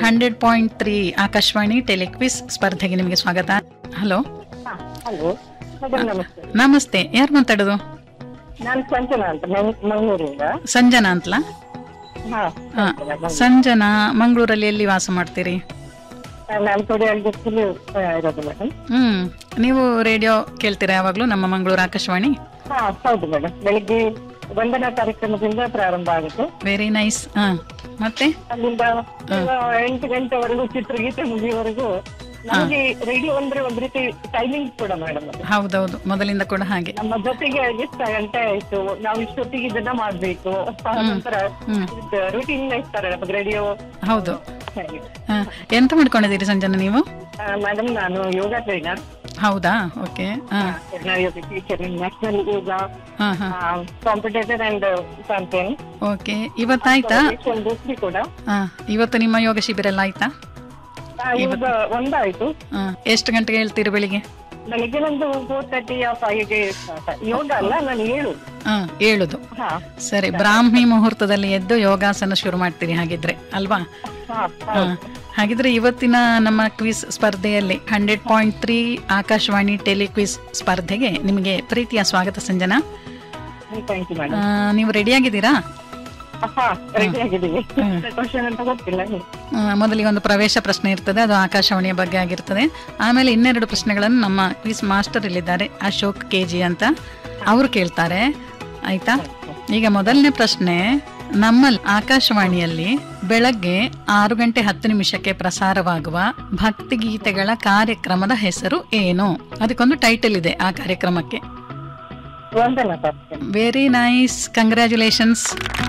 Hundred point three Akashvani telequiz ಸ್ಪರ್ಧೆಗೆ ನಿಮಗೆ ಸ್ವಾಗತ ಹಲೋ ಹಲೋ ಮೇಡಮ್ ನಮಸ್ತೆ ನಮಸ್ತೆ ಯಾರು ಮಾತಾಡೋದು ನಾನು ಸಂಜನಾ ಅಂತ ಮಂಗ್- ಮಂಗಳೂರಿಂದ ಸಂಜನಾ ಅಂತಲಾ ಹಾ ಹಾ, ಸಂಜನಾ ಮಂಗಳೂರಲ್ಲಿ ಎಲ್ಲಿ ವಾಸ ಮಾಡ್ತೀರಿ ನಾನು ಕೊಡಿ ಅಲ್ಗತ್ತಲ್ಲಿ ಇರೋದು ಮೇಡಮ್ ಹ್ಮ್ ನೀವು ರೇಡಿಯೋ ಕೇಳ್ತೀರಾ ಯಾವಾಗ್ಲೂ ನಮ್ಮ ಮಂಗಳೂರು ಆಕಾಶವಾಣಿ ಹಾ ಹೌದು ಮೇಡಮ್ ಬೆಳಿಗ್ಗೆ ವಂದನಾ ಕಾರ್ಯಕ್ರಮದಿಂದ ಪ್ರಾರಂಭ ಆಗುತ್ತೆ ವೆರಿ ನೈಸ್ ಹಾ ಮತ್ತೆ ಅಲ್ಲಿಂದ ಆ, ಎಂಟು ಗಂಟೆವರೆಗೂ ಚಿತ್ರಗೀತೆ ಮುಗಿಯುವವರೆಗೂ ನಮಗೆ ರೇಡಿಯೋ ಅಂದ್ರೆ ಒಂದ್ ರೀತಿ ಟೈಮಿಂಗ್ ಕೂಡ ಮೇಡಮ್ ಅದು ಹೌದೌದು ಮೊದಲಿಂದ ಕೂಡ ಹಾಗೆ ನಮ್ಮ ಜೊತೆಗೆ ಎಷ್ಟು ಗಂಟೆ ಆಯ್ತು ನಾವು ಇಷ್ಟೊತ್ತಿಗೆ ಇದನ್ನ ಮಾಡ್ಬೇಕು ನಂತರ ಹ್ಮ್. ರೂಟೀನ್ ಇರ್ತಾರೆ ನಮಗೆ ರೇಡಿಯೋ ಹೌದು ಹಾ, ಎಂತ ಮಾಡ್ಕೊಂಡಿದ್ದೀರಿ ಸಂಜನಾ ನೀವು ಮೇಡಮ್ ನಾನು ಯೋಗ ಟ್ರೈನರ್ ಹೌದಾ ಓಕೆ ಹಾ ಯೋಗ ಟೀಚರ್ ನ್ಯಾಷನಲ್ ಯೋಗ ಹಾ ಹಾ ಕಾಂಪಿಟೇಟರ್ ಅಂಡ್ ಚಾಂಪಿಯನ್ ಓಕೆ ಇವತ್ತಾಯ್ತಾ ದೋಸ್ತಿ ಕೂಡ ಹಾ ಇವತ್ತು ನಿಮ್ಮ ಯೋಗ ಶಿಬಿರ ಎಲ್ಲ ಆಯ್ತಾ ಆ, ಇವಾಗ ಒಂದಾಯ್ತು ಹಾ ಎಷ್ಟು ಗಂಟೆಗೆ ಹೇಳ್ತೀರಿ ಬೆಳಿಗ್ಗೆ ಬೆಳಿಗ್ಗೆ ಒಂದು ಫೋರ್ ತರ್ಟಿ ಫೈವ್ಗೆ ಯೋಗ ಅಲ್ಲ ನಾನು ಏಳು ಹಾ ಏಳುದು ಹಾ ಸರಿ ಬ್ರಾಹ್ಮಿ ಮುಹೂರ್ತದಲ್ಲಿ ಎದ್ದು ಯೋಗಾಸನ ಶುರು ಮಾಡ್ತೀರಿ ಹಾಗಿದ್ರೆ ಅಲ್ವಾ ಹಾ ಹಾ. ಹಾಗಿದ್ರೆ ಇವತ್ತಿನ ನಮ್ಮ ಕ್ವಿಸ್ ಸ್ಪರ್ಧೆಯಲ್ಲಿ hundred point three Akashvani telequiz ಸ್ಪರ್ಧೆಗೆ ನಿಮಗೆ ಪ್ರೀತಿಯ ಸ್ವಾಗತ ಸಂಜನಾ ಥ್ಯಾಂಕ್ ಯು ಆ, ಮೇಡಮ್ ನೀವು ರೆಡಿ ಆಗಿದ್ದೀರಾ ಹಾ ರೆಡಿ ಆಗಿದ್ದೀವಿ ಕ್ವಶನ್ ಅಂತ ಗೊತ್ತಿಲ್ಲ ಆ, ಮೊದಲಿಗೆ ಒಂದು ಪ್ರವೇಶ ಪ್ರಶ್ನೆ ಇರ್ತದೆ ಅದು ಆಕಾಶವಾಣಿಯ ಬಗ್ಗೆ ಆಗಿರ್ತದೆ ಆಮೇಲೆ ಇನ್ನೆರಡು ಪ್ರಶ್ನೆಗಳನ್ನು ನಮ್ಮ ಕ್ವಿಸ್ ಮಾಸ್ಟರ್ ಇಲ್ಲಿದ್ದಾರೆ ಅಶೋಕ್ ಕೆ ಜಿ ಅಂತ ಅವರು ಕೇಳ್ತಾರೆ ಆಯ್ತಾ ಈಗ ಮೊದಲನೇ ಪ್ರಶ್ನೆ ನಮ್ಮ ಆಕಾಶವಾಣಿಯಲ್ಲಿ ಬೆಳಗ್ಗೆ ಆರು ಗಂಟೆ ಹತ್ತು ನಿಮಿಷಕ್ಕೆ ಪ್ರಸಾರವಾಗುವ ಭಕ್ತಿಗೀತೆಗಳ ಕಾರ್ಯಕ್ರಮದ ಹೆಸರು ಏನು ಅದಕ್ಕೊಂದು ಟೈಟಲ್ ಇದೆ ಆ ಕಾರ್ಯಕ್ರಮಕ್ಕೆ Vandana sir very nice congratulations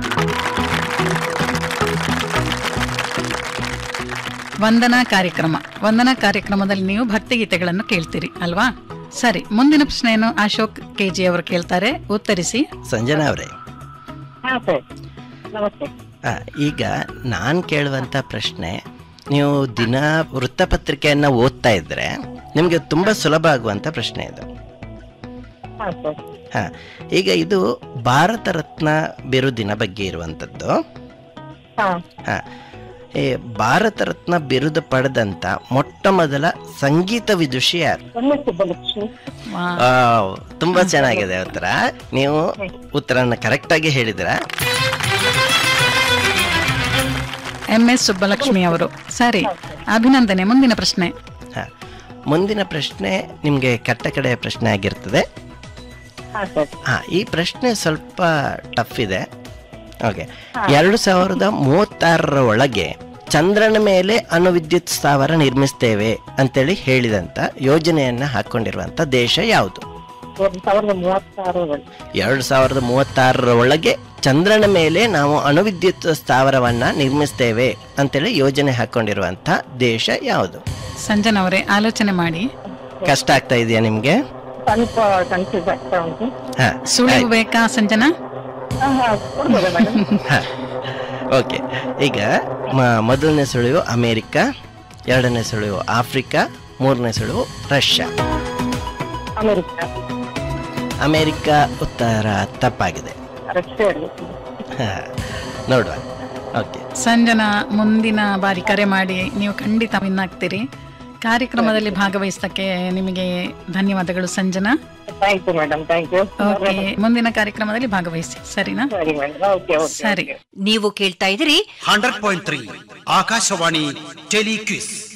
Vandana ಕಾರ್ಯಕ್ರಮ ವಂದನಾ ಕಾರ್ಯಕ್ರಮದಲ್ಲಿ ನೀವು ಭಕ್ತಿಗೀತೆಗಳನ್ನು ಕೇಳ್ತೀರಿ ಅಲ್ವಾ ಸರಿ ಮುಂದಿನ ಪ್ರಶ್ನೆಯನ್ನು ಅಶೋಕ್ ಕೆ ಜಿ ಅವರು ಕೇಳ್ತಾರೆ ಉತ್ತರಿಸಿ ಸಂಜನಾ ಅವರೇ ಹಾ ಸರ್ ನಮಸ್ತೆ ಆ, ಈಗ ನಾನು ಕೇಳುವಂಥ ಪ್ರಶ್ನೆ ನೀವು ದಿನ ವೃತ್ತಪತ್ರಿಕೆಯನ್ನು ಓದ್ತಾ ಇದ್ರೆ ನಿಮಗೆ ತುಂಬ ಸುಲಭ ಆಗುವಂಥ ಪ್ರಶ್ನೆ ಇದು ಹಾ ಸರ್ ಹಾ ಈಗ ಇದು ಭಾರತ ರತ್ನ ಬಿರುದಿನ ಬಗ್ಗೆ ಇರುವಂಥದ್ದು ಹಾ ಹಾ ಈ ಭಾರತ ರತ್ನ ಬಿರುದು ಪಡೆದಂತ ಮೊಟ್ಟ ಮೊದಲ ಸಂಗೀತ ವಿದುಷಿ ಯಾರು ಒಳ್ಳೆ ಸುಬ್ಬಲಕ್ಷ್ಮಿ ವಾ, ವಾವ್, ತುಂಬಾ ಚೆನ್ನಾಗಿದೆ ಉತ್ತರ ನೀವು ಉತ್ತರನ ಕರೆಕ್ಟ್ ಆಗಿ ಹೇಳಿದ್ರ ಎಂ ಎಸ್ ಸುಬ್ಬಲಕ್ಷ್ಮಿ ಅವರು ಸರಿ ಅಭಿನಂದನೆ ಮುಂದಿನ ಪ್ರಶ್ನೆ ಹಾ ಮುಂದಿನ ಪ್ರಶ್ನೆ ನಿಮಗೆ ಕಟ್ಟ ಕಡೆಯ ಪ್ರಶ್ನೆ ಆಗಿರ್ತದೆ ಹಾ ಸರ್ ಹಾ ಈ ಪ್ರಶ್ನೆ ಸ್ವಲ್ಪ ಟಫ್ ಇದೆ ಓಕೆ ಎರಡು ಸಾವಿರದ ಮೂವತ್ತಾರರ ಒಳಗೆ ಚಂದ್ರನ ಮೇಲೆ ಅಣುವಿದ್ಯುತ್ ಸ್ಥಾವರ ನಿರ್ಮಿಸ್ತೇವೆ ಅಂತೇಳಿ ಹೇಳಿದಂತ ಯೋಜನೆಯನ್ನ ಹಾಕೊಂಡಿರುವಂತ ದೇಶ ಯಾವುದು ಎರಡು ಸಾವಿರದ ಮೂವತ್ತಾರು ಎರಡು ಸಾವಿರದ ಮೂವತ್ತಾರರ ಒಳಗೆ ಚಂದ್ರನ ಮೇಲೆ ನಾವು ಅಣುವಿದ್ಯುತ್ ಸ್ಥಾವರವನ್ನ ನಿರ್ಮಿಸ್ತೇವೆ ಅಂತೇಳಿ ಯೋಜನೆ ಹಾಕೊಂಡಿರುವಂತ ದೇಶ ಯಾವುದು ಸಂಜನಾ ಅವರೇ ಆಲೋಚನೆ ಮಾಡಿ ಕಷ್ಟ ಆಗ್ತಾ ಇದೆಯಾ ನಿಮ್ಗೆ ಸ್ವಲ್ಪ ಕನ್ಫ್ಯೂಸ್ ಆಗ್ತಾ ಉಂಟು ಹಾ ಸುಳಿವು ಬೇಕಾ ಸಂಜನಾ ಹಾ ಹಾ ಕೊಡ್ಬೋದಾ ಮೇಡಮ್ ಓಕೆ ಈಗ ಮ- ಮೊದಲನೇ ಸುಳಿವು ಅಮೇರಿಕ ಎರಡನೇ ಸುಳಿವು ಆಫ್ರಿಕಾ ಮೂರನೇ ಸುಳಿವು ರಷ್ಯಾ ಅಮೆರಿಕ ಅಮೇರಿಕ ಉತ್ತರ ತಪ್ಪಾಗಿದೆ ರಷ್ಯಾ ಹಾ, ನೋಡುವ ಓಕೆ ಸಂಜನಾ ಮುಂದಿನ ಬಾರಿ ಕರೆ ಮಾಡಿ ನೀವು ಖಂಡಿತ ವಿನ್ ಆಗ್ತೀರಿ ಕಾರ್ಯಕ್ರಮದಲ್ಲಿ ಭಾಗವಹಿಸಕ್ಕೆ ನಿಮಗೆ ಧನ್ಯವಾದಗಳು Sanjana thank you madam thank you okay ಮುಂದಿನ ಕಾರ್ಯಕ್ರಮದಲ್ಲಿ ಭಾಗವಹಿಸಿ ಸರಿನಾ ಸರಿ ಮೇಡಮ್ ಓಕೆ ಓಕೆ ಸರಿ ನೀವು ಕೇಳ್ತಾ ಇದ್ದೀರಿ ಹಂಡ್ರೆಡ್ ಪಾಯಿಂಟ್ ತ್ರೀ ಆಕಾಶವಾಣಿ ಟೆಲಿಕ್ವಿಸ್